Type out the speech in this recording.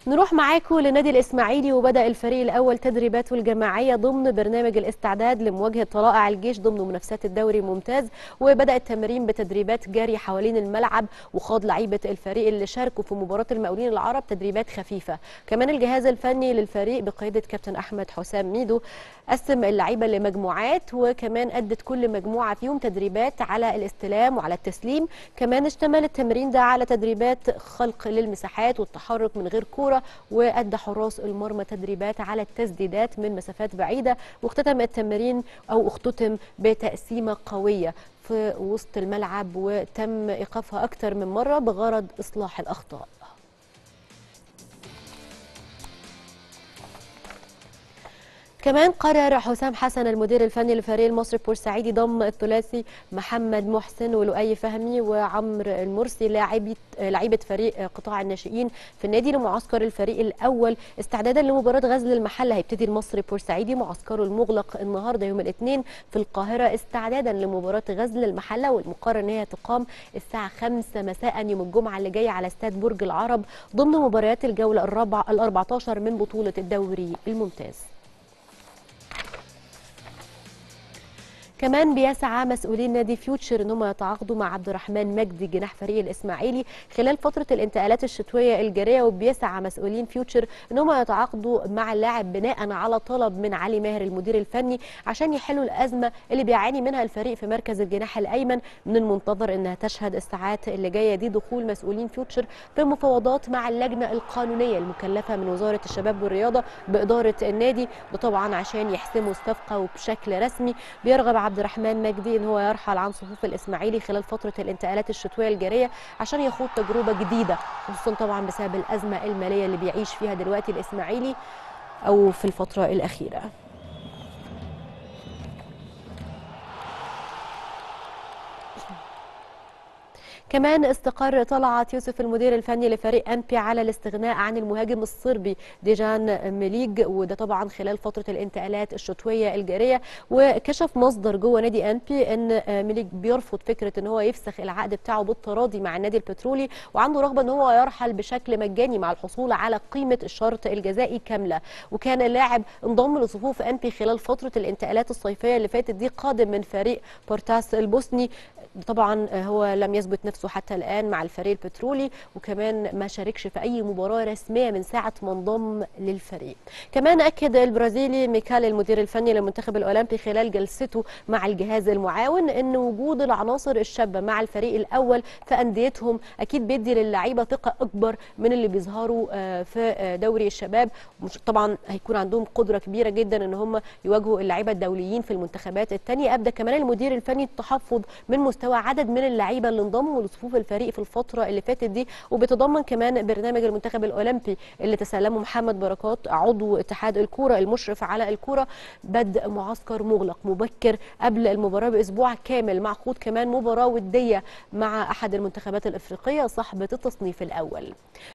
نروح معاكم لنادي الإسماعيلي وبدأ الفريق الأول تدريباته الجماعية ضمن برنامج الاستعداد لمواجهة طلائع الجيش ضمن منافسات الدوري الممتاز وبدأ التمرين بتدريبات جري حوالين الملعب وخاض لعيبة الفريق اللي شاركوا في مباراة المقاولين العرب تدريبات خفيفة كمان الجهاز الفني للفريق بقيادة كابتن أحمد حسام ميدو قسم اللعيبة لمجموعات وكمان أدت كل مجموعة فيهم تدريبات على الاستلام وعلى التسليم كمان اشتمل التمرين ده على تدريبات خلق للمساحات والتحرك من غير كورة وأدى حراس المرمى تدريبات على التسديدات من مسافات بعيدة واختتم التمرين أو اختتم بتقسيمة قوية في وسط الملعب وتم إيقافها أكثر من مرة بغرض إصلاح الأخطاء كمان قرر حسام حسن المدير الفني لفريق المصري بورسعيدي ضم الثلاثي محمد محسن ولؤي فهمي وعمرو المرسي لاعبي لعيبه فريق قطاع الناشئين في النادي لمعسكر الفريق الاول استعدادا لمباراه غزل المحله هيبتدي المصري بورسعيدي معسكره المغلق النهارده يوم الاثنين في القاهره استعدادا لمباراه غزل المحله والمقرر ان هي تقام الساعه 5 مساء يوم الجمعه اللي جايه على استاد برج العرب ضمن مباريات الجوله الرابعه ال 14 من بطوله الدوري الممتاز كمان بيسعى مسؤولين نادي فيوتشر ان هم يتعاقدوا مع عبد الرحمن مجدي جناح فريق الاسماعيلي خلال فتره الانتقالات الشتويه الجاريه وبيسعى مسؤولين فيوتشر ان هم يتعاقدوا مع اللاعب بناء على طلب من علي ماهر المدير الفني عشان يحلوا الازمه اللي بيعاني منها الفريق في مركز الجناح الايمن من المنتظر انها تشهد الساعات اللي جايه دي دخول مسؤولين فيوتشر في مفاوضات مع اللجنه القانونيه المكلفه من وزاره الشباب والرياضه باداره النادي وطبعا عشان يحسموا الصفقه وبشكل رسمي بيرغب عبد الرحمن مجدي ان هو يرحل عن صفوف الاسماعيلي خلال فتره الانتقالات الشتويه الجاريه عشان يخوض تجربه جديده خصوصا طبعا بسبب الازمه الماليه اللي بيعيش فيها دلوقتي الاسماعيلي او في الفتره الاخيره كمان استقر طلعت يوسف المدير الفني لفريق امبي على الاستغناء عن المهاجم الصربي ديجان ميليج وده طبعا خلال فتره الانتقالات الشتويه الجاريه وكشف مصدر جوه نادي امبي ان ميليج بيرفض فكره ان هو يفسخ العقد بتاعه بالتراضي مع النادي البترولي وعنده رغبه ان هو يرحل بشكل مجاني مع الحصول على قيمه الشرط الجزائي كامله وكان اللاعب انضم لصفوف امبي خلال فتره الانتقالات الصيفيه اللي فاتت دي قادم من فريق بورتاس البوسني طبعا هو لم يثبت نفسه حتى الان مع الفريق البترولي وكمان ما شاركش في اي مباراه رسميه من ساعه ما انضم للفريق كمان اكد البرازيلي ميكال المدير الفني للمنتخب الاولمبي خلال جلسته مع الجهاز المعاون ان وجود العناصر الشابه مع الفريق الاول في انديتهم اكيد بيدي للعيبه ثقه اكبر من اللي بيظهروا في دوري الشباب طبعا هيكون عندهم قدره كبيره جدا ان هم يواجهوا اللعيبه الدوليين في المنتخبات الثانيه ابدا كمان المدير الفني التحفظ من مستوى مستوى عدد من اللعيبه اللي انضموا لصفوف الفريق في الفتره اللي فاتت دي وبيتضمن كمان برنامج المنتخب الاولمبي اللي تسلمه محمد بركات عضو اتحاد الكوره المشرف على الكوره بدء معسكر مغلق مبكر قبل المباراه باسبوع كامل مع خوض كمان مباراه وديه مع احد المنتخبات الافريقيه صاحبه التصنيف الاول